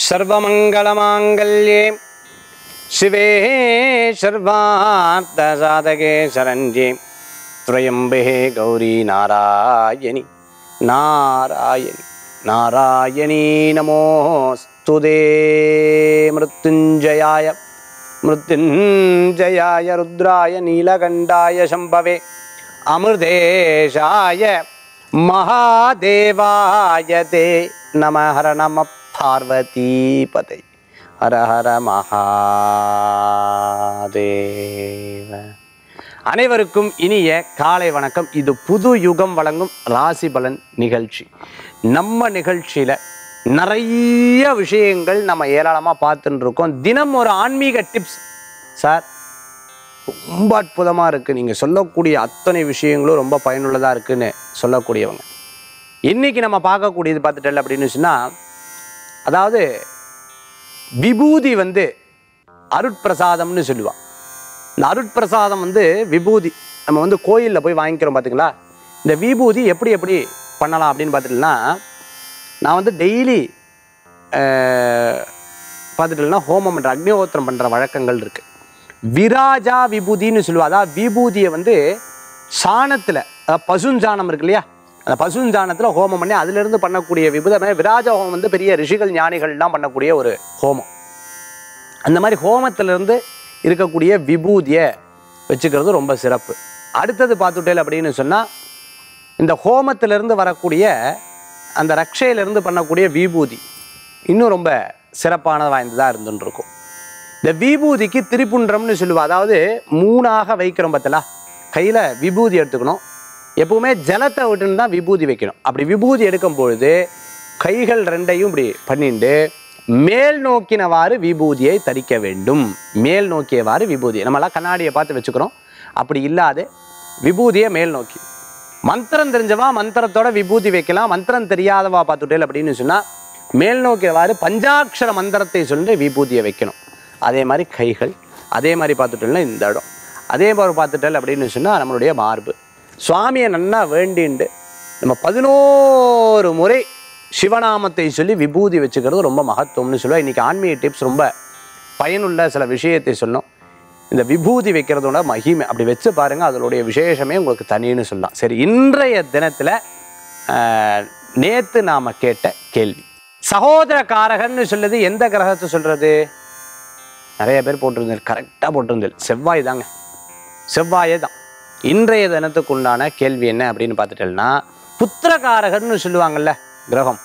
सर्वमङ्गलमाङ्गल्ये शिवे सर्वार्थसाधके शरण्ये त्र्यम्बे गौरी नारायणि नारायणि नारायणी नमोऽस्तु ते मृत्युञ्जयाय मृत्युञ्जयाय रुद्राय नीलकण्ठाय शम्भवे अमृतेशाय महादेवाय ते नमः हर नमः பார்வதிபதை ஹர ஹர மகாதேவ அனைவருக்கும் இனிய காலை வணக்கம் இது புது யுகம் வழங்கும் ராசி பலன் நிகழ்ச்சி நம்ம நிகழ்ச்சியில் நிறைய விஷயங்கள் நம்ம ஏராளமாக பார்த்துட்டு இருக்கோம் தினம் ஒரு ஆன்மீக டிப்ஸ் சார் ரொம்ப அற்புதமாக இருக்குது நீங்கள் சொல்லக்கூடிய அத்தனை விஷயங்களும் ரொம்ப பயனுள்ளதாக இருக்குன்னு சொல்லக்கூடியவங்க இன்றைக்கி நம்ம பார்க்கக்கூடியது பார்த்துட்டல அப்படின்னு சொன்னால் அதாவது விபூதி வந்து அருட்பிரசாதம்னு சொல்லுவாள் இந்த அருட்பிரசாதம் வந்து விபூதி நம்ம வந்து கோயிலில் போய் வாங்கிக்கிறோம் பார்த்துங்களா இந்த விபூதி எப்படி எப்படி பண்ணலாம் அப்படின்னு பார்த்துட்டோம்னா நான் வந்து டெய்லி பார்த்துட்டோம்னா ஹோமம் பண்ணுற அக்னிஹோத்திரம் பண்ணுற வழக்கங்கள் இருக்குது விராஜா விபூதின்னு சொல்லுவா அதாவது விபூதியை வந்து சாணத்தில் அதாவது பசுஞ்சாணம் இருக்கு இல்லையா அந்த பசுஞ்சாணத்தில் ஹோமம் பண்ணி அதிலிருந்து பண்ணக்கூடிய விபூதமே விராஜ ஹோமம் வந்து பெரிய ரிஷிகள் ஞானிகள்லாம் பண்ணக்கூடிய ஒரு ஹோமம் அந்த மாதிரி ஹோமத்திலிருந்து இருக்கக்கூடிய விபூதியை வச்சுக்கிறது ரொம்ப சிறப்பு அடுத்தது பார்த்துட்டேல் அப்படின்னு சொன்னால் இந்த ஹோமத்திலிருந்து வரக்கூடிய அந்த ரக்ஷையிலிருந்து பண்ணக்கூடிய விபூதி இன்னும் ரொம்ப சிறப்பானது வாய்ந்ததாக இருந்துன்னு இருக்கும் இந்த விபூதிக்கு திரிபுன்றம்னு சொல்லுவா அதாவது மூணாக வைக்கிறோம் பார்த்தலா கையில் விபூதி எடுத்துக்கணும் எப்பவுமே ஜலத்தை விட்டுன்னு தான் விபூதி வைக்கணும் அப்படி விபூதி எடுக்கும் பொழுது கைகள் ரெண்டையும் இப்படி பண்ணிட்டு மேல் நோக்கினவாறு விபூதியை தரிக்க வேண்டும் மேல் நோக்கியவாறு விபூதி நம்மளாம் கண்ணாடியை பார்த்து வச்சுக்கிறோம் அப்படி இல்லாத விபூதியை மேல் நோக்கி மந்திரம் தெரிஞ்சவா மந்திரத்தோட விபூதி வைக்கலாம் மந்திரம் தெரியாதவா பார்த்துட்டேல் அப்படின்னு சொன்னால் மேல் நோக்கியவாறு பஞ்சாட்சர மந்திரத்தை சொல்லி விபூதியை வைக்கணும் அதே மாதிரி கைகள் அதே மாதிரி பார்த்துட்டோம்னா இந்த இடம் அதே மாதிரி பார்த்துட்டல் அப்படின்னு சொன்னால் நம்மளுடைய மார்பு சுவாமியை நன்னா வேண்டிண்டு நம்ம பதினோரு முறை சிவநாமத்தை சொல்லி விபூதி வச்சுக்கிறது ரொம்ப மகத்துவம்னு சொல்லுவோம் இன்றைக்கி ஆன்மீக டிப்ஸ் ரொம்ப பயனுள்ள சில விஷயத்தை சொன்னோம் இந்த விபூதி வைக்கிறதோட மகிமை அப்படி வச்சு பாருங்கள் அதனுடைய விசேஷமே உங்களுக்கு தனின்னு சொல்லலாம் சரி இன்றைய தினத்தில் நேற்று நாம் கேட்ட கேள்வி சகோதர காரகன்னு சொல்லுது எந்த கிரகத்தை சொல்கிறது நிறைய பேர் போட்டிருந்தேன் கரெக்டாக போட்டிருந்தேன் செவ்வாய் தாங்க செவ்வாயே தான் இன்றைய தினத்துக்கு உண்டான கேள்வி என்ன அப்படின்னு பார்த்துட்டேன்னா புத்திரகாரகர்னு சொல்லுவாங்கல்ல கிரகம்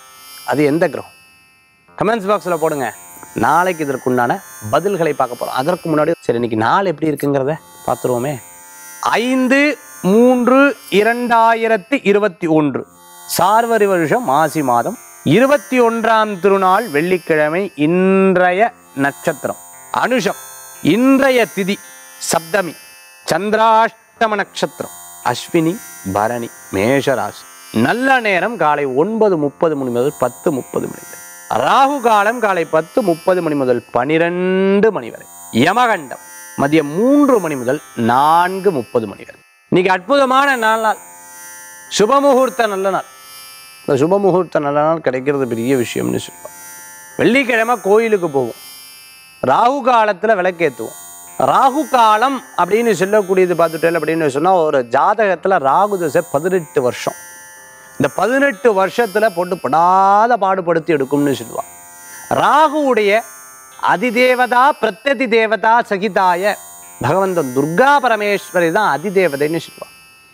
அது எந்த கிரகம் கமெண்ட்ஸ் பாக்ஸில் போடுங்க நாளைக்கு இதற்குண்டான பதில்களை பார்க்க போகிறோம் அதற்கு முன்னாடி சரி இன்னைக்கு நாள் எப்படி இருக்குங்கிறத பார்த்துருவோமே ஐந்து மூன்று இரண்டாயிரத்தி இருபத்தி ஒன்று சார்வரி வருஷம் மாசி மாதம் இருபத்தி ஒன்றாம் திருநாள் வெள்ளிக்கிழமை இன்றைய நட்சத்திரம் அனுஷம் இன்றைய திதி சப்தமி சந்திராஷ்டம நட்சத்திரம் அஸ்வினி பரணி மேஷராசி நல்ல நேரம் காலை ஒன்பது முப்பது மணி முதல் பத்து முப்பது மணி வரை ராகு காலம் காலை பத்து முப்பது மணி முதல் பனிரெண்டு மணி வரை யமகண்டம் மதியம் மூன்று மணி முதல் நான்கு முப்பது மணி வரை இன்னைக்கு அற்புதமான நாள் நாள் சுபமுகூர்த்த நல்ல நாள் இந்த சுபமுகூர்த்த நல்ல நாள் கிடைக்கிறது பெரிய விஷயம்னு சொல்லுவாங்க வெள்ளிக்கிழமை கோயிலுக்கு போவோம் ராகு காலத்தில் விளக்கேற்றுவோம் ராகு காலம் அப்படின்னு சொல்லக்கூடியது பார்த்துட்டேன் அப்படின்னு சொன்னால் ஒரு ஜாதகத்தில் ராகு தசை பதினெட்டு வருஷம் இந்த பதினெட்டு வருஷத்தில் போட்டு படாத பாடுபடுத்தி எடுக்கும்னு சொல்லுவாள் ராகுவுடைய அதிதேவதா பிரத்யதி தேவதா சகிதாய பகவந்தன் துர்கா பரமேஸ்வரி தான் அதிதேவதைன்னு சொல்லுவாள்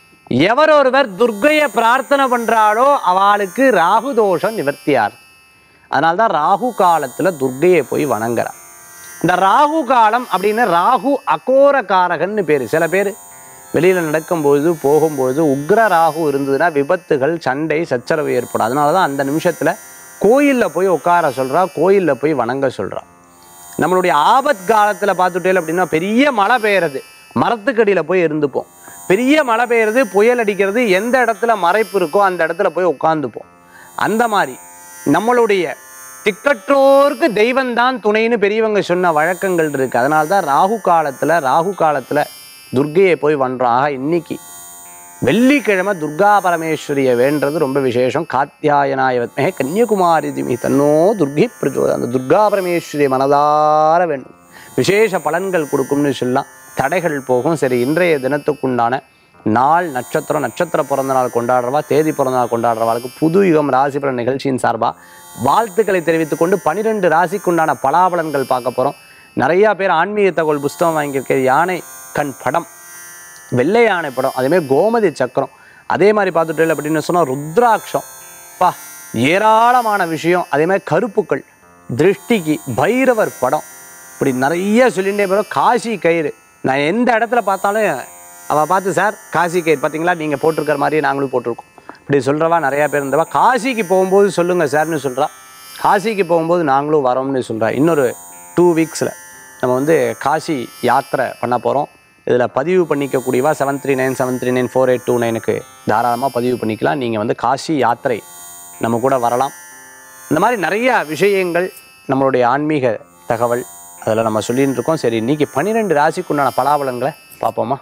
எவர் ஒருவர் துர்க்கையை பிரார்த்தனை பண்ணுறாளோ அவளுக்கு ராகு தோஷம் நிவர்த்தியார் அதனால்தான் ராகு காலத்தில் துர்க்கையை போய் வணங்குறான் இந்த ராகு காலம் அப்படின்னு ராகு அகோரகாரகன்னு பேர் சில பேர் வெளியில் நடக்கும்பொழுது போகும்பொழுது உக்ர ராகு இருந்ததுன்னா விபத்துகள் சண்டை சச்சரவு ஏற்படும் அதனால தான் அந்த நிமிஷத்தில் கோயிலில் போய் உட்கார சொல்கிறா கோயிலில் போய் வணங்க சொல்கிறா நம்மளுடைய ஆபத் காலத்தில் பார்த்துட்டேன் அப்படின்னா பெரிய மழை பெய்யறது மரத்துக்கடியில் போய் இருந்துப்போம் பெரிய மழை பெய்யறது புயல் அடிக்கிறது எந்த இடத்துல மறைப்பு இருக்கோ அந்த இடத்துல போய் உட்காந்துப்போம் அந்த மாதிரி நம்மளுடைய திக்கற்றோருக்கு தெய்வம்தான் துணைன்னு பெரியவங்க சொன்ன வழக்கங்கள் இருக்குது அதனால தான் ராகு காலத்தில் ராகு காலத்தில் துர்க்கையை போய் வன்றோம் ஆக இன்னைக்கு வெள்ளிக்கிழமை துர்கா பரமேஸ்வரியை வேண்டது ரொம்ப விசேஷம் காத்தியாயனாய வத்மகே கன்னியகுமாரி திமி தன்னோ துர்கி பிரச்சோத அந்த துர்கா பரமேஸ்வரியை மனதார வேண்டும் விசேஷ பலன்கள் கொடுக்கும்னு சொல்லலாம் தடைகள் போகும் சரி இன்றைய தினத்துக்குண்டான நாள் நட்சத்திரம் நட்சத்திர பிறந்த நாள் கொண்டாடுறவா தேதி பிறந்த நாள் கொண்டாடுறவாளுக்கு புது யுகம் ராசி பலன் நிகழ்ச்சியின் சார்பாக வாழ்த்துக்களை தெரிவித்துக் கொண்டு பனிரெண்டு ராசிக்குண்டான பலாபலன்கள் பார்க்க போகிறோம் நிறையா பேர் ஆன்மீக தகவல் புஸ்தகம் வாங்கியிருக்க யானை கண் படம் வெள்ளை யானை படம் அதேமாதிரி கோமதி சக்கரம் அதே மாதிரி பார்த்துட்டு அப்படின்னு சொன்னால் ருத்ராட்சம் பா ஏராளமான விஷயம் அதே மாதிரி கருப்புக்கள் திருஷ்டிக்கு பைரவர் படம் இப்படி நிறைய சொல்லிகிட்டே போகிறோம் காசி கயிறு நான் எந்த இடத்துல பார்த்தாலும் அவள் பார்த்து சார் காசி கயிறு பார்த்தீங்களா நீங்கள் போட்டிருக்கிற மாதிரியே நாங்களும் போட்டிருக்கோம் இப்படி சொல்கிறவா நிறையா பேர் இருந்தவா காசிக்கு போகும்போது சொல்லுங்கள் சார்னு சொல்கிறா காசிக்கு போகும்போது நாங்களும் வரோம்னு சொல்கிறா இன்னொரு டூ வீக்ஸில் நம்ம வந்து காசி யாத்திரை பண்ண போகிறோம் இதில் பதிவு பண்ணிக்கக்கூடியவா seven three nine seven three nine four eight two நைனுக்கு தாராளமாக பதிவு பண்ணிக்கலாம் நீங்கள் வந்து காசி யாத்திரை நம்ம கூட வரலாம் இந்த மாதிரி நிறைய விஷயங்கள் நம்மளுடைய ஆன்மீக தகவல் அதில் நம்ம சொல்லிட்டு இருக்கோம் சரி இன்னைக்கு பன்னிரெண்டு ராசிக்குண்டான பலாபலங்களை பார்ப்போமா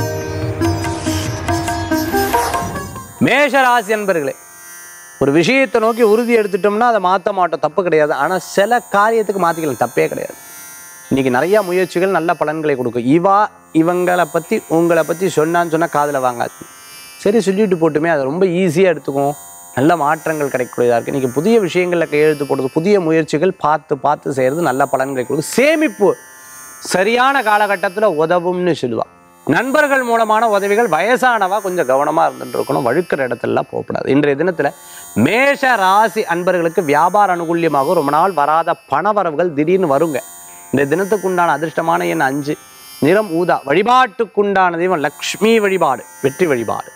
மேஷ ராசி அன்பர்களே ஒரு விஷயத்தை நோக்கி உறுதி எடுத்துட்டோம்னா அதை மாற்ற மாட்டோம் தப்பு கிடையாது ஆனால் சில காரியத்துக்கு மாற்றிக்கலாம் தப்பே கிடையாது இன்னைக்கு நிறைய முயற்சிகள் நல்ல பலன்களை கொடுக்கும் இவா இவங்களை பற்றி உங்களை பற்றி சொன்னான்னு சொன்னால் காதில் வாங்காது சரி சொல்லிட்டு போட்டுமே அதை ரொம்ப ஈஸியாக எடுத்துக்கும் நல்ல மாற்றங்கள் கிடைக்கக்கூடியதாக இருக்குது இன்றைக்கி புதிய விஷயங்களில் கையெழுத்து போடுறது புதிய முயற்சிகள் பார்த்து பார்த்து செய்கிறது நல்ல பலன்களை கொடுக்கும் சேமிப்பு சரியான காலகட்டத்தில் உதவும்னு சொல்லுவாள் நண்பர்கள் மூலமான உதவிகள் வயசானவா கொஞ்சம் கவனமாக இருந்துட்டு இருக்கணும் வழுக்கிற இடத்துலலாம் போகக்கூடாது இன்றைய தினத்தில் மேஷ ராசி அன்பர்களுக்கு வியாபார அனுகூல்யமாகும் ரொம்ப நாள் வராத பணவரவுகள் திடீர்னு வருங்க இந்த தினத்துக்குண்டான அதிர்ஷ்டமான எண் அஞ்சு நிறம் ஊதா வழிபாட்டுக்குண்டான தெய்வம் லக்ஷ்மி வழிபாடு வெற்றி வழிபாடு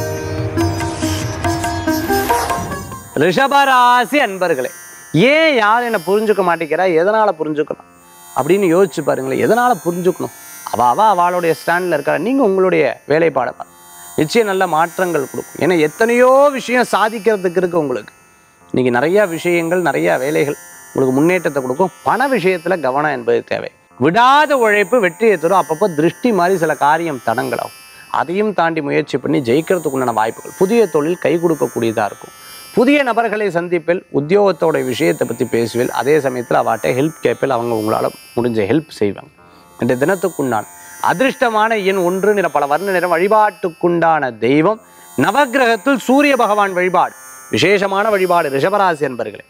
ரிஷபராசி அன்பர்களே ஏன் யார் என்னை புரிஞ்சுக்க மாட்டேங்கிறா எதனால் புரிஞ்சுக்கணும் அப்படின்னு யோசிச்சு பாருங்களேன் எதனால் புரிஞ்சுக்கணும் அவ அவ அவளுடைய ஸ்டாண்டில் இருக்கா நீங்கள் உங்களுடைய வேலைப்பாடை பாருங்க. நிச்சயம் நல்ல மாற்றங்கள் கொடுக்கும் ஏன்னா எத்தனையோ விஷயம் சாதிக்கிறதுக்கு இருக்கு உங்களுக்கு இன்னைக்கு நிறைய விஷயங்கள் நிறைய வேலைகள் உங்களுக்கு முன்னேற்றத்தை கொடுக்கும் பண விஷயத்தில் கவனம் என்பது தேவை விடாத உழைப்பு வெற்றியை தரும் அப்பப்போ திருஷ்டி மாதிரி சில காரியம் தடங்களாகும் அதையும் தாண்டி முயற்சி பண்ணி ஜெயிக்கிறதுக்குண்டான வாய்ப்புகள் புதிய தொழில் கை கொடுக்கக்கூடியதாக இருக்கும் புதிய நபர்களை சந்திப்பில் உத்தியோகத்தோட விஷயத்தை பற்றி பேசுவேல் அதே சமயத்தில் அவாட்ட ஹெல்ப் கேட்பில் அவங்க உங்களால் முடிஞ்ச ஹெல்ப் செய்வாங்க இந்த தினத்துக்குண்டான அதிர்ஷ்டமான எண் ஒன்று நிற பல வர்ண நிறம் வழிபாட்டுக்குண்டான தெய்வம் நவக்கிரகத்தில் சூரிய பகவான் வழிபாடு விசேஷமான வழிபாடு ரிஷபராசி என்பர்களே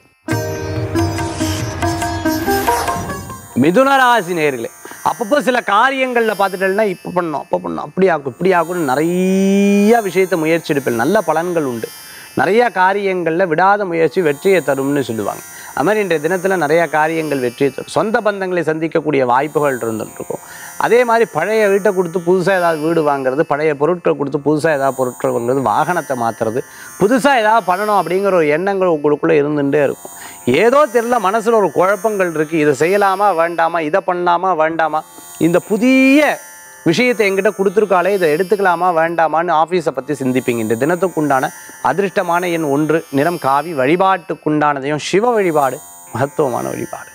மிதுன ராசி நேர்களே அப்பப்போ சில காரியங்களில் பார்த்துட்டேன்னா இப்போ பண்ணோம் அப்போ பண்ணோம் அப்படி ஆகும் இப்படி ஆகும்னு நிறைய விஷயத்தை முயற்சி எடுப்பில் நல்ல பலன்கள் உண்டு நிறைய காரியங்களில் விடாத முயற்சி வெற்றியை தரும்னு சொல்லுவாங்க அது மாதிரி இன்றைய தினத்தில் நிறைய காரியங்கள் வெற்றியை தரும் சொந்த பந்தங்களை சந்திக்கக்கூடிய வாய்ப்புகள் இருந்துருக்கும் அதே மாதிரி பழைய வீட்டை கொடுத்து புதுசாக ஏதாவது வீடு வாங்குறது பழைய பொருட்களை கொடுத்து புதுசாக ஏதாவது பொருட்கள் வாங்குறது வாகனத்தை மாற்றுறது புதுசாக ஏதாவது பண்ணணும் அப்படிங்கிற ஒரு எண்ணங்கள் உங்களுக்குள்ளே இருந்துகிட்டே இருக்கும் ஏதோ தெரியல மனசில் ஒரு குழப்பங்கள் இருக்குது இதை செய்யலாமா வேண்டாமா இதை பண்ணலாமா வேண்டாமா இந்த புதிய விஷயத்தை என்கிட்ட கொடுத்துருக்காளே இதை எடுத்துக்கலாமா வேண்டாமான்னு ஆஃபீஸை பற்றி சிந்திப்பீங்க இந்த தினத்துக்குண்டான அதிர்ஷ்டமான எண் ஒன்று நிறம் காவி வழிபாட்டுக்குண்டானதையும் சிவ வழிபாடு மகத்துவமான வழிபாடு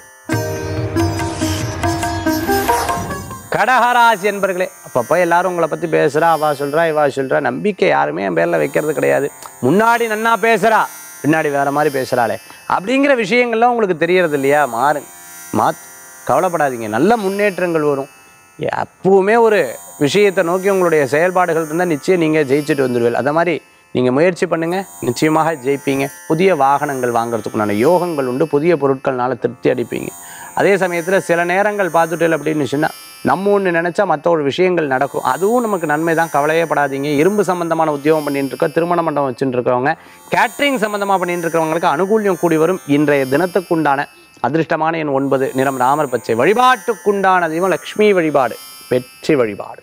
கடகராசி என்பர்களே அப்பப்போ எல்லாரும் உங்களை பற்றி பேசுகிறா அவா சொல்கிறா இவா சொல்கிறா நம்பிக்கை யாருமே என் பேரில் வைக்கிறது கிடையாது முன்னாடி நன்னா பேசுகிறா பின்னாடி வேற மாதிரி பேசுகிறாளே அப்படிங்கிற விஷயங்கள்லாம் உங்களுக்கு தெரியறது இல்லையா மாறுங்க மாத் கவலைப்படாதீங்க நல்ல முன்னேற்றங்கள் வரும் எப்பவுமே ஒரு விஷயத்தை நோக்கி உங்களுடைய செயல்பாடுகள் இருந்தால் நிச்சயம் நீங்கள் ஜெயிச்சுட்டு வந்துடுவீர்கள் அதை மாதிரி நீங்கள் முயற்சி பண்ணுங்கள் நிச்சயமாக ஜெயிப்பீங்க புதிய வாகனங்கள் வாங்குறதுக்குண்டான யோகங்கள் உண்டு புதிய பொருட்கள்னால திருப்தி அடிப்பீங்க அதே சமயத்தில் சில நேரங்கள் பார்த்துட்டு அப்படின்னு சொன்னால் நம்ம ஒன்று நினச்சா மற்ற ஒரு விஷயங்கள் நடக்கும் அதுவும் நமக்கு நன்மை தான் கவலையே படாதீங்க இரும்பு சம்பந்தமான உத்தியோகம் பண்ணிட்டு இருக்கோம் திருமண மண்டபம் வச்சுட்டு இருக்கிறவங்க கேட்ரிங் சம்பந்தமாக பண்ணிட்டு இருக்கிறவங்களுக்கு அனுகூல்யம் கூடி வரும் இன்றைய தினத்துக்குண்டான அதிர்ஷ்டமான எண் ஒன்பது நிறம் ராமர் பச்சை வழிபாட்டுக்குண்டான தெய்வம் லக்ஷ்மி வழிபாடு வெற்றி வழிபாடு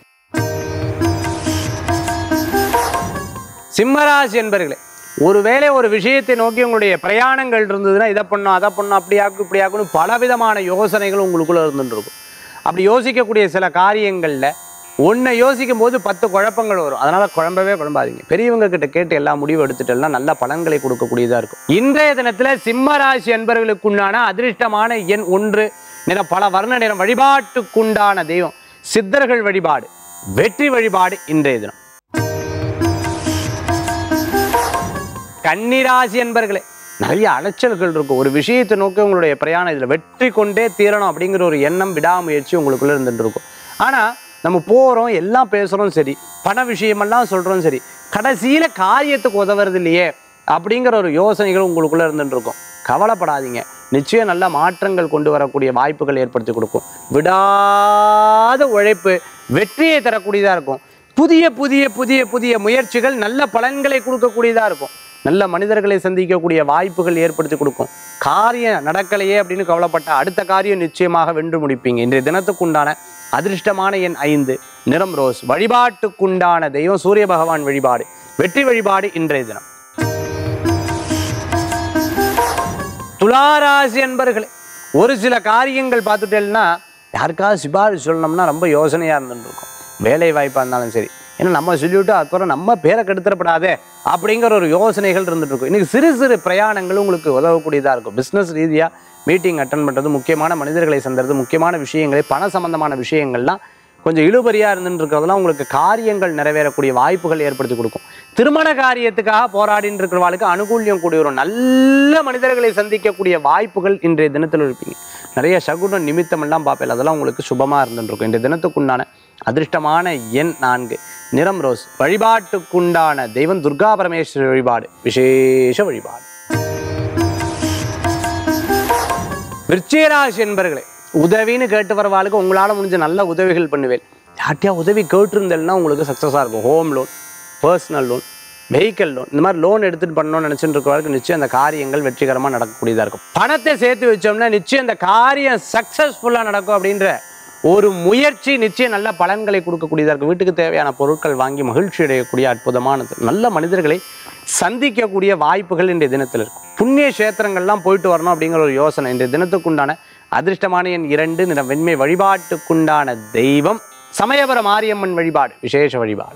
சிம்மராசி என்பர்களே ஒருவேளை ஒரு விஷயத்தை நோக்கி உங்களுடைய பிரயாணங்கள் இருந்ததுன்னா இதை பண்ணும் அதை பண்ணும் அப்படி ஆக்கும் இப்படி ஆக்கணும் பலவிதமான யோசனைகள் உங்களுக்குள்ள இருந்துட்டு இருக்கும் அப்படி யோசிக்கக்கூடிய சில காரியங்களில் ஒன்றை யோசிக்கும் போது பத்து குழப்பங்கள் வரும் அதனால குழம்பவே குழம்பாதீங்க பெரியவங்க கிட்ட கேட்டு எல்லா முடிவு எடுத்துட்டேன்னா நல்ல பலன்களை கொடுக்கக்கூடியதாக இருக்கும் இன்றைய தினத்தில் சிம்ம ராசி அன்பர்களுக்குண்டான அதிர்ஷ்டமான எண் ஒன்று நிற பல வர்ண நிறம் வழிபாட்டுக்குண்டான தெய்வம் சித்தர்கள் வழிபாடு வெற்றி வழிபாடு இன்றைய தினம் கன்னிராசி என்பர்களே நிறைய அலைச்சல்கள் இருக்கும் ஒரு விஷயத்தை நோக்கி உங்களுடைய பிரயாணம் இதில் வெற்றி கொண்டே தீரணும் அப்படிங்கிற ஒரு எண்ணம் விடாமுயற்சி உங்களுக்குள்ள இருந்துட்டு இருக்கும் ஆனால் நம்ம போகிறோம் எல்லாம் பேசுகிறோம் சரி பண விஷயமெல்லாம் சொல்கிறோம் சரி கடைசியில் காரியத்துக்கு உதவுறது இல்லையே அப்படிங்கிற ஒரு யோசனைகள் உங்களுக்குள்ள இருந்துட்டு இருக்கும் கவலைப்படாதீங்க நிச்சயம் நல்ல மாற்றங்கள் கொண்டு வரக்கூடிய வாய்ப்புகள் ஏற்படுத்தி கொடுக்கும் விடாத உழைப்பு வெற்றியை தரக்கூடியதாக இருக்கும் புதிய புதிய புதிய புதிய முயற்சிகள் நல்ல பலன்களை கொடுக்கக்கூடியதாக இருக்கும் நல்ல மனிதர்களை சந்திக்கக்கூடிய வாய்ப்புகள் ஏற்படுத்தி கொடுக்கும் காரியம் நடக்கலையே அப்படின்னு கவலைப்பட்ட அடுத்த காரியம் நிச்சயமாக வென்று முடிப்பீங்க இன்றைய தினத்துக்குண்டான அதிர்ஷ்டமான எண் ஐந்து நிறம் ரோஸ் வழிபாட்டுக்குண்டான தெய்வம் சூரிய பகவான் வழிபாடு வெற்றி வழிபாடு இன்றைய தினம் துளாராசி அன்பர்களே ஒரு சில காரியங்கள் பார்த்துட்டேன்னா யாருக்காவது சிபாரிசு சொல்லணும்னா ரொம்ப யோசனையாக இருந்துருக்கும் வேலை வாய்ப்பாக இருந்தாலும் சரி ஏன்னா நம்ம சொல்லிவிட்டு அப்புறம் நம்ம பேரை கெடுத்துடப்படாதே அப்படிங்கிற ஒரு யோசனைகள் இருந்துட்டு இருக்கும் இன்னைக்கு சிறு சிறு பிரயாணங்கள் உங்களுக்கு உதவக்கூடியதாக இருக்கும் பிஸ்னஸ் ரீதியாக மீட்டிங் அட்டன் பண்ணுறது முக்கியமான மனிதர்களை சந்திறது முக்கியமான விஷயங்களை பண சம்பந்தமான விஷயங்கள்லாம் கொஞ்சம் இழுபறியாக இருந்துட்டு இருக்கிறதெல்லாம் உங்களுக்கு காரியங்கள் நிறைவேறக்கூடிய வாய்ப்புகள் ஏற்படுத்தி கொடுக்கும் திருமண காரியத்துக்காக போராடின்னு இருக்கிறவாளுக்கு அனுகூல்யம் கூடி வரும் நல்ல மனிதர்களை சந்திக்கக்கூடிய வாய்ப்புகள் இன்றைய தினத்தில் இருப்பீங்க நிறைய சகுன நிமித்தம் எல்லாம் பார்ப்பேன் அதெல்லாம் உங்களுக்கு சுபமாக இருந்துட்டு இருக்கும் இன்றைய தினத்துக்குண்டான அதிர்ஷ்டமான எண் நான்கு நிறம் ரோஸ் வழிபாட்டுக்குண்டான தெய்வம் துர்கா பரமேஸ்வரி வழிபாடு விசேஷ வழிபாடு விருச்சிகராசி என்பர்களே உதவின்னு கேட்டு வரவாளுக்கு உங்களால் முடிஞ்ச நல்ல உதவிகள் பண்ணுவேன் யார்ட்டையா உதவி கேட்டிருந்தேன்னா உங்களுக்கு சக்ஸஸாக இருக்கும் home loan personal loan vehicle loan இந்த மாதிரி லோன் எடுத்துகிட்டு பண்ணணும்னு நினச்சிட்டு இருக்கிறவங்களுக்கு நிச்சயம் அந்த காரியங்கள் வெற்றிகரமாக நடக்கக்கூடியதாக இருக்கும் பணத்தை சேர்த்து வச்சோம்னா நிச்சயம் அந்த காரியம் சக்ஸஸ்ஃபுல்லாக நடக்கும் அப்படின்ற ஒரு முயற்சி நிச்சயம் நல்ல பலன்களை கொடுக்கக்கூடியதாக இருக்கும் வீட்டுக்கு தேவையான பொருட்கள் வாங்கி மகிழ்ச்சி அடையக்கூடிய அற்புதமானது நல்ல மனிதர்களை சந்திக்கக்கூடிய வாய்ப்புகள் இன்றைய தினத்தில் இருக்கும் புண்ணிய கஷேத்திரங்கள்லாம் போயிட்டு வரணும் அப்படிங்கிற ஒரு யோசனை இன்றைய தினத்துக்குண்டான அதிர்ஷ்டமான எண் இரண்டு நிற வெண்மை வழிபாட்டுக்குண்டான தெய்வம் சமயபுர மாரியம்மன் வழிபாடு விசேஷ வழிபாடு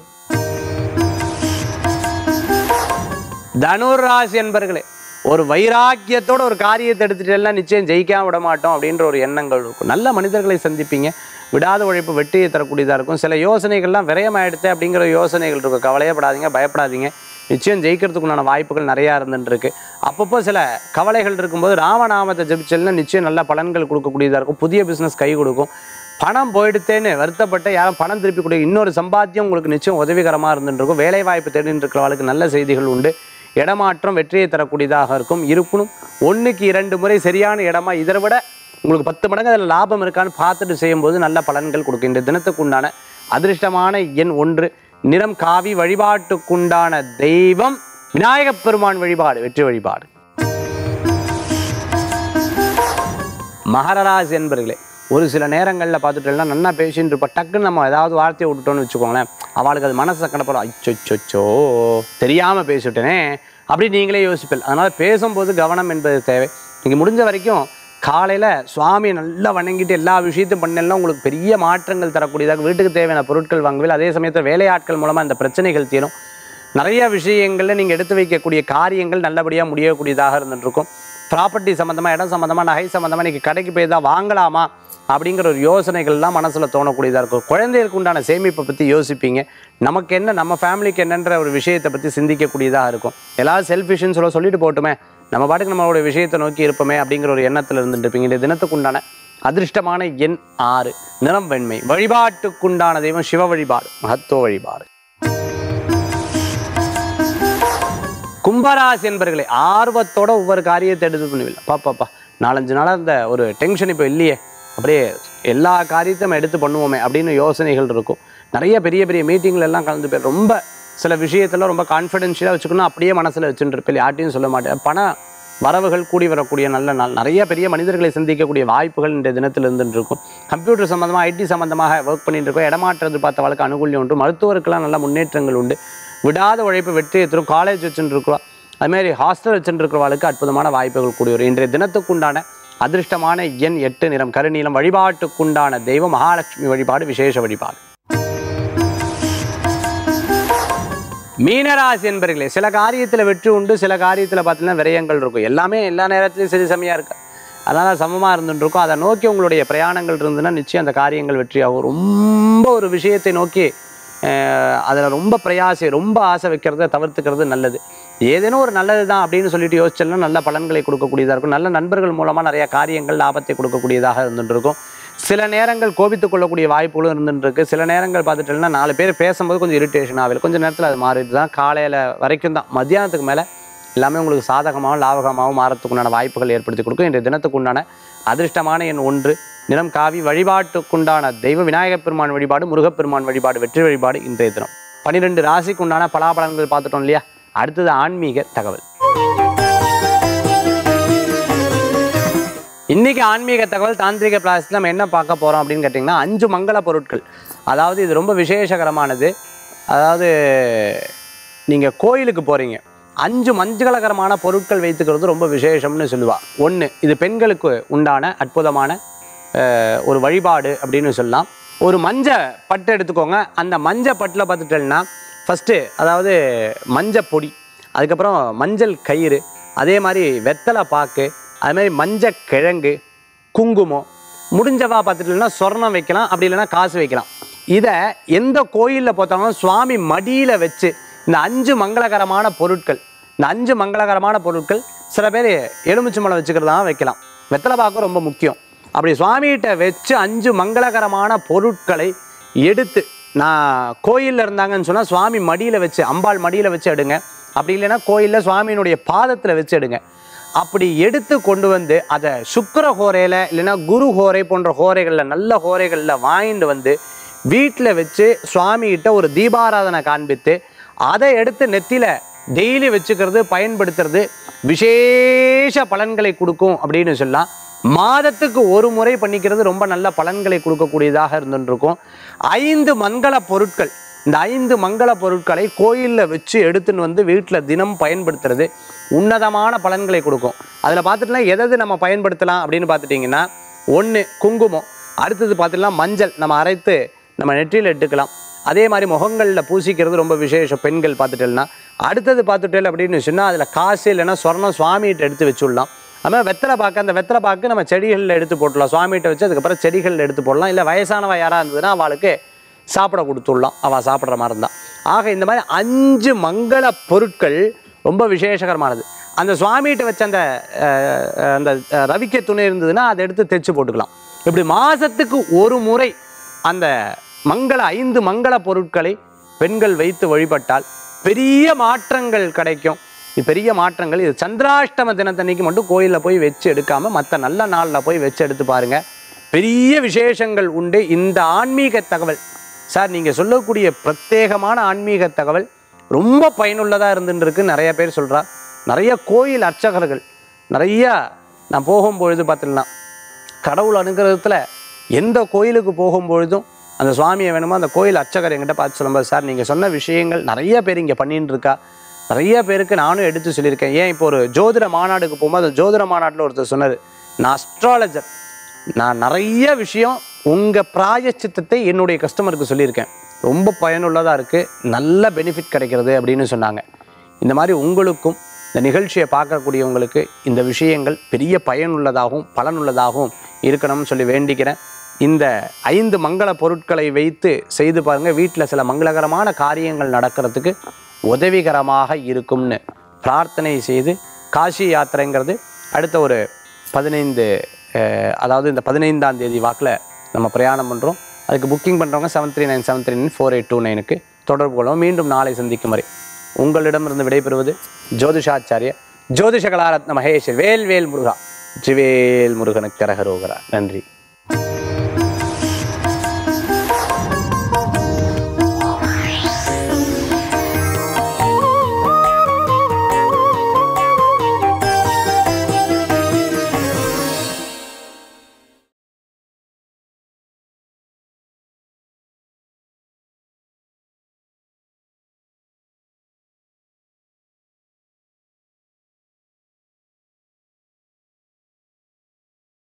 தனுராசி என்பர்களே ஒரு வைராக்கியத்தோட ஒரு காரியத்தை எடுத்துட்டேன்னா நிச்சயம் ஜெயிக்காம விட மாட்டோம் அப்படின்ற ஒரு எண்ணங்கள் இருக்கும் நல்ல மனிதர்களை சந்திப்பீங்க விடாத உழைப்பு வெற்றியை தரக்கூடியதாக இருக்கும் சில யோசனைகள்லாம் விரயமாயிடுது அப்படிங்கிற யோசனைகள் இருக்கும் கவலையப்படாதீங்க பயப்படாதீங்க நிச்சயம் ஜெயிக்கிறதுக்குண்டான வாய்ப்புகள் நிறையா இருந்துருக்கு அப்பப்போ சில கவலைகள் இருக்கும்போது ராமநாமத்தை ஜபிச்சல்னா நிச்சயம் நல்ல பலன்கள் கொடுக்கக்கூடியதாக இருக்கும் புதிய பிஸ்னஸ் கை கொடுக்கும் பணம் போயிடுத்தேன்னு வருத்தப்பட்ட யாரும் பணம் திருப்பி கொடு இன்னொரு சம்பாத்தியம் உங்களுக்கு நிச்சயம் உதவிகரமாக இருந்துருக்கும் வேலை வாய்ப்பு தேடிட்டு இருக்கிறவங்களுக்கு நல்ல செய்திகள் உண்டு இடமாற்றம் வெற்றியை தரக்கூடியதாக இருக்கும் இருக்கணும் ஒன்றுக்கு இரண்டு முறை சரியான இடமா இதை விட உங்களுக்கு பத்து மடங்கு அதில் லாபம் இருக்கான்னு பார்த்துட்டு செய்யும்போது நல்ல பலன்கள் கொடுக்கும் இந்த தினத்துக்கு உண்டான அதிர்ஷ்டமான எண் ஒன்று நிறம் காவி வழிபாட்டுக்குண்டான தெய்வம் விநாயகப் பெருமான் வழிபாடு வெற்றி வழிபாடு மகரராசி என்பர்களே ஒரு சில நேரங்களில் பார்த்துட்டோம்னா நல்லா பேசிட்டு இருப்போம் டக்குன்னு நம்ம ஏதாவது வார்த்தையை விட்டுட்டோம்னு வச்சுக்கோங்களேன் அவளுக்கு அது மனசு கடப்படும் அச்சோச்சோ தெரியாமல் பேசிவிட்டேனே அப்படி நீங்களே யோசிப்பீங்க அதனால் பேசும்போது கவனம் என்பது தேவை நீங்கள் முடிஞ்ச வரைக்கும் காலையில் சுவாமியை நல்லா வணங்கிட்டு எல்லா விஷயத்தையும் பண்ணலாம் உங்களுக்கு பெரிய மாற்றங்கள் தரக்கூடியதாக வீட்டுக்கு தேவையான பொருட்கள் வாங்குவீர்கள் அதே சமயத்தில் வேலையாட்கள் மூலமாக இந்த பிரச்சனைகள் தீரும் நிறைய விஷயங்களில் நீங்கள் எடுத்து வைக்கக்கூடிய காரியங்கள் நல்லபடியாக முடியக்கூடியதாக இருந்துட்டு இருக்கும் ப்ராப்பர்ட்டி சம்மந்தமாக இடம் சம்மந்தமாக நகை சம்மந்தமாக இன்றைக்கி கடைக்கு போய் தான் வாங்கலாமா அப்படிங்கிற ஒரு யோசனைகள்லாம் மனசில் தோணக்கூடியதாக இருக்கும் குழந்தைகளுக்கு உண்டான சேமிப்பை பற்றி யோசிப்பீங்க நமக்கு என்ன நம்ம ஃபேமிலிக்கு என்னன்ற ஒரு விஷயத்தை பற்றி சிந்திக்கக்கூடியதாக இருக்கும் எல்லாரும் செல்ஃபிஷ்னு சொல்ல சொல்லிட்டு போட்டுமே நம்ம பாட்டுக்கு நம்மளோட விஷயத்தை நோக்கி இருப்போமே அப்படிங்கிற ஒரு எண்ணத்தில் இருந்துட்டு இருப்பீங்க இந்த தினத்துக்கு உண்டான அதிர்ஷ்டமான எண் ஆறு நிறம் வெண்மை வழிபாட்டுக்குண்டான தெய்வம் சிவ வழிபாடு மகத்துவ வழிபாடு கும்பராசி என்பர்களே ஆர்வத்தோட ஒவ்வொரு காரியத்தை எடுத்து பண்ணுவில்லை பாப்பாப்பா நாலஞ்சு நாளாக இந்த ஒரு டென்ஷன் இப்போ இல்லையே அப்படியே எல்லா காரியத்தையும் நம்ம எடுத்து பண்ணுவோமே அப்படின்னு யோசனைகள் இருக்கும் நிறைய பெரிய பெரிய மீட்டிங்ல எல்லாம் கலந்து போய் ரொம்ப சில விஷயத்தில் ரொம்ப கான்ஃபிடென்ஷியலாக வச்சுக்கணும் அப்படியே மனசில் வச்சுட்டு இருப்பேன் யார்ட்டையும் சொல்ல மாட்டேன் பண வரவுகள் கூடி வரக்கூடிய நல்ல நாள் நிறைய பெரிய மனிதர்களை சந்திக்கக்கூடிய வாய்ப்புகள் இந்த தினத்தில் இருந்துட்டு இருக்கும் கம்ப்யூட்டர் சம்மந்தமாக ஐடி சம்மந்தமாக ஒர்க் பண்ணிட்டு இருக்கோம் இடமாற்றது பார்த்த வாழ்க்கை அனுகூல்யம் உண்டு மருத்துவருக்கெல்லாம் நல்ல முன்னேற்றங்கள் உண்டு விடாத உழைப்பு வெற்றியை தரும் காலேஜ் வச்சுட்டு இருக்கிறோம் அதுமாதிரி ஹாஸ்டல் வச்சுட்டு இருக்கிறவளுக்கு அற்புதமான வாய்ப்புகள் கூடி வரும் இன்றைய தினத்துக்குண்டான அதிர்ஷ்டமான எண் எட்டு நிறம் கருநீலம் வழிபாட்டுக்குண்டான தெய்வம் மகாலட்சுமி வழிபாடு விசேஷ வழிபாடு மீனராசி என்பர்களே சில காரியத்தில் வெற்றி உண்டு சில காரியத்தில் பார்த்தீங்கன்னா விரயங்கள் இருக்கும் எல்லாமே எல்லா நேரத்துலையும் சரி செம்மையாக இருக்கு அதனால் சமமாக இருந்துட்டு இருக்கும் அதை நோக்கி உங்களுடைய பிரயாணங்கள் இருந்ததுன்னா நிச்சயம் அந்த காரியங்கள் வெற்றியாகும் ரொம்ப ஒரு விஷயத்தை நோக்கி அதில் ரொம்ப பிரயாசை ரொம்ப ஆசை வைக்கிறத தவிர்த்துக்கிறது நல்லது ஏதேனும் ஒரு நல்லது தான் அப்படின்னு சொல்லிட்டு யோசிச்சோம்னா நல்ல பலன்களை கொடுக்கக்கூடியதாக இருக்கும் நல்ல நண்பர்கள் மூலமாக நிறைய காரியங்கள் லாபத்தை கொடுக்கக்கூடியதாக இருந்துட்டு இருக்கும் சில நேரங்கள் கோபித்துக் கொள்ளக்கூடிய வாய்ப்புகளும் இருந்துட்டு இருக்கு சில நேரங்கள் பார்த்துட்டோம்னா நாலு பேர் பேசும்போது கொஞ்சம் இரிட்டேஷன் ஆகுது கொஞ்சம் நேரத்தில் அது மாறிட்டு தான் காலையில் வரைக்கும் தான் மத்தியானத்துக்கு மேலே எல்லாமே உங்களுக்கு சாதகமாகவும் லாபகமாகவும் மாறத்துக்குண்டான வாய்ப்புகள் ஏற்படுத்தி கொடுக்கும் இன்றைய தினத்துக்குண்டான அதிர்ஷ்டமான எண் ஒன்று நிறம் காவி வழிபாட்டுக்குண்டான தெய்வ விநாயகப் பெருமான் வழிபாடு முருகப்பெருமான் வழிபாடு வெற்றி வழிபாடு இன்றைய தினம் பன்னிரெண்டு ராசிக்குண்டான பலாபலன்கள் பார்த்துட்டோம் இல்லையா அடுத்தது ஆன்மீக தகவல் இன்னைக்கு ஆன்மீக தகவல் தாந்திரிக பிளாஸில் நம்ம என்ன பார்க்க போகிறோம் அப்படின்னு கேட்டிங்கன்னா அஞ்சு மங்கள பொருட்கள் அதாவது இது ரொம்ப விசேஷகரமானது அதாவது நீங்கள் கோயிலுக்கு போகிறீங்க அஞ்சு மஞ்சளகரமான பொருட்கள் வைத்துக்கிறது ரொம்ப விசேஷம்னு சொல்லுவா ஒன்று இது பெண்களுக்கு உண்டான அற்புதமான அஹ், ஒரு வழிபாடு அப்படின்னு சொல்லலாம் ஒரு மஞ்ச பட்டு எடுத்துக்கோங்க அந்த மஞ்ச பட்டில் பார்த்துட்டேன்னா ஃபஸ்ட்டு அதாவது மஞ்ச பொடி அதுக்கப்புறம் மஞ்சள் கயிறு அதே மாதிரி வெத்தலை பாக்கு அது மாதிரி மஞ்ச கிழங்கு குங்குமம் முடிஞ்சவா பார்த்துட்டீங்கன்னா சொர்ணம் வைக்கலாம் அப்படி இல்லைன்னா காசு வைக்கலாம் இதை எந்த கோயிலில் பார்த்தாலும் சுவாமி மடியில் வச்சு இந்த அஞ்சு மங்களகரமான பொருட்கள் இந்த அஞ்சு மங்களகரமான பொருட்கள் சில பேர் எலுமிச்சம்பழம் வச்சுக்கிறதா வைக்கலாம் வெத்தலை பாக்கு ரொம்ப முக்கியம் அப்படி சுவாமிகிட்ட வச்சு அஞ்சு மங்களகரமான பொருட்களை எடுத்து நான் கோயிலில் இருந்தாங்கன்னு சொன்னால் சுவாமி மடியில் வச்சு அம்பாள் மடியில் வச்சு எடுங்க அப்படி இல்லைன்னா கோயிலில் சுவாமியினுடைய பாதத்தில் வச்சு எடுங்க அப்படி எடுத்து கொண்டு வந்து அதை சுக்கிர ஹோரையில் இல்லைன்னா குரு ஹோரை போன்ற ஹோரைகளில் நல்ல ஹோரைகளில் வாங்கிட்டு வந்து வீட்டில் வச்சு சுவாமிகிட்ட ஒரு தீபாராதனை காண்பித்து அதை எடுத்து நெத்தியில் டெய்லி வச்சுக்கிறது பயன்படுத்துறது விசேஷ பலன்களை கொடுக்கும் அப்படின்னு சொல்லலாம் மாதத்துக்கு ஒரு முறை பண்ணிக்கிறது ரொம்ப நல்ல பலன்களை கொடுக்கக்கூடியதாக இருந்துருக்கும் ஐந்து மங்கள பொருட்கள் இந்த ஐந்து மங்கள பொருட்களை கோயிலில் வச்சு எடுத்துன்னு வந்து வீட்டில் தினம் பயன்படுத்துறது உன்னதமான பலன்களை கொடுக்கும் அதில் பார்த்துட்டுனா எதை நம்ம பயன்படுத்தலாம் அப்படின்னு பார்த்துட்டிங்கன்னா ஒன்று குங்குமம் அடுத்தது பார்த்துட்டுனா மஞ்சள் நம்ம அரைத்து நம்ம நெற்றியில் எடுத்துக்கலாம் அதே மாதிரி முகங்களில் பூசிக்கிறது ரொம்ப விசேஷம் பெண்கள் பார்த்துட்டேன்னா அடுத்தது பார்த்துட்டேல் அப்படின்னு சொன்னால் அதில் காசு இல்லைன்னா சொர்ணம் சுவாமிகிட்ட எடுத்து வச்சுடலாம் அதுமாதிரி வெத்தலை பாக்கு அந்த வெத்தலை பாக்கு நம்ம செடிகளில் எடுத்து போட்டுடலாம் சுவாமிகிட்ட வச்சு அதுக்கப்புறம் செடிகளில் எடுத்து போடலாம் இல்லை வயசானவ யாராக இருந்ததுன்னா அவளுக்கு சாப்பிட கொடுத்துடலாம் அவள் சாப்பிட்ற மாதிரி இருந்தால் ஆக இந்த மாதிரி அஞ்சு மங்கள பொருட்கள் ரொம்ப விசேஷகரமானது அந்த சுவாமிகிட்ட வச்ச அந்த அஹ், அஹ், அந்த அஹ், ரவிக்கை துணி இருந்ததுன்னா அதை எடுத்து தைச்சு போட்டுக்கலாம் இப்படி மாதத்துக்கு ஒரு முறை அந்த மங்கள ஐந்து மங்கள பொருட்களை பெண்கள் வைத்து வழிபட்டால் பெரிய மாற்றங்கள் கிடைக்கும் இது பெரிய மாற்றங்கள் இது சந்திராஷ்டம தினத்தன்னைக்கு மட்டும் கோயிலில் போய் வச்சு எடுக்காம மற்ற நல்ல நாளில் போய் வச்சு எடுத்து பாருங்க பெரிய விசேஷங்கள் உண்டு இந்த ஆன்மீக தகவல் சார் நீங்கள் சொல்லக்கூடிய பிரத்யேகமான ஆன்மீக தகவல் ரொம்ப பயனுள்ளதாக இருந்துட்டு இருக்கு நிறைய பேர் சொல்றா நிறைய கோயில் அர்ச்சகர்கள் நிறைய நான் போகும்பொழுது பார்த்துடலாம் கடவுள் அனுகிரகத்தில் எந்த கோயிலுக்கு போகும்பொழுதும் அந்த சுவாமியை வேணுமோ அந்த கோயில் அர்ச்சகர் என்கிட்ட பார்த்து சொல்லும்போது சார் நீங்கள் சொன்ன விஷயங்கள் நிறைய பேர் இங்கே பண்ணிட்டு இருக்கா நிறைய பேருக்கு நானும் எடுத்து சொல்லியிருக்கேன் ஏன் இப்போ ஒரு ஜோதிட மாநாடுக்கு போகும்போது அந்த ஜோதிட மாநாட்டில் ஒருத்தர் சொன்னார் நான் அஸ்ட்ராலஜர் நான் நிறைய விஷயம் உங்கள் பிராயச்சித்தத்தை என்னுடைய கஸ்டமருக்கு சொல்லியிருக்கேன் ரொம்ப பயனுள்ளதாக இருக்குது நல்ல பெனிஃபிட் கிடைக்கிறது அப்படின்னு சொன்னாங்க இந்த மாதிரி உங்களுக்கும் இந்த நிகழ்ச்சியை பார்க்கக்கூடியவங்களுக்கு இந்த விஷயங்கள் பெரிய பயனுள்ளதாகவும் பலனுள்ளதாகவும் இருக்கணும்னு சொல்லி வேண்டிக்கிறேன் இந்த ஐந்து மங்கள பொருட்களை வைத்து செய்து பாருங்கள் வீட்டில் சில மங்களகரமான காரியங்கள் நடக்கிறதுக்கு உதவிகரமாக இருக்கும்னு பிரார்த்தனை செய்து காசி யாத்திரைங்கிறது அடுத்த ஒரு பதினைந்து அஹ், அதாவது இந்த பதினைந்தாம் தேதி வாக்கில் நம்ம பிரயாணம் பண்ணுறோம் அதுக்கு புக்கிங் பண்ணுறவங்க seven three nine seven three nine four eight two நைனுக்கு தொடர்பு கொள்வோம் மீண்டும் நாளை சந்திக்கும் வரை உங்களிடமிருந்து விடைபெறுவது ஜோதிஷாச்சாரிய ஜோதிஷ கலாரத்ன மகேஷ் வேல் வேல் முருகா ஜிவேல் முருகனுக்கு கரகரோகரா நன்றி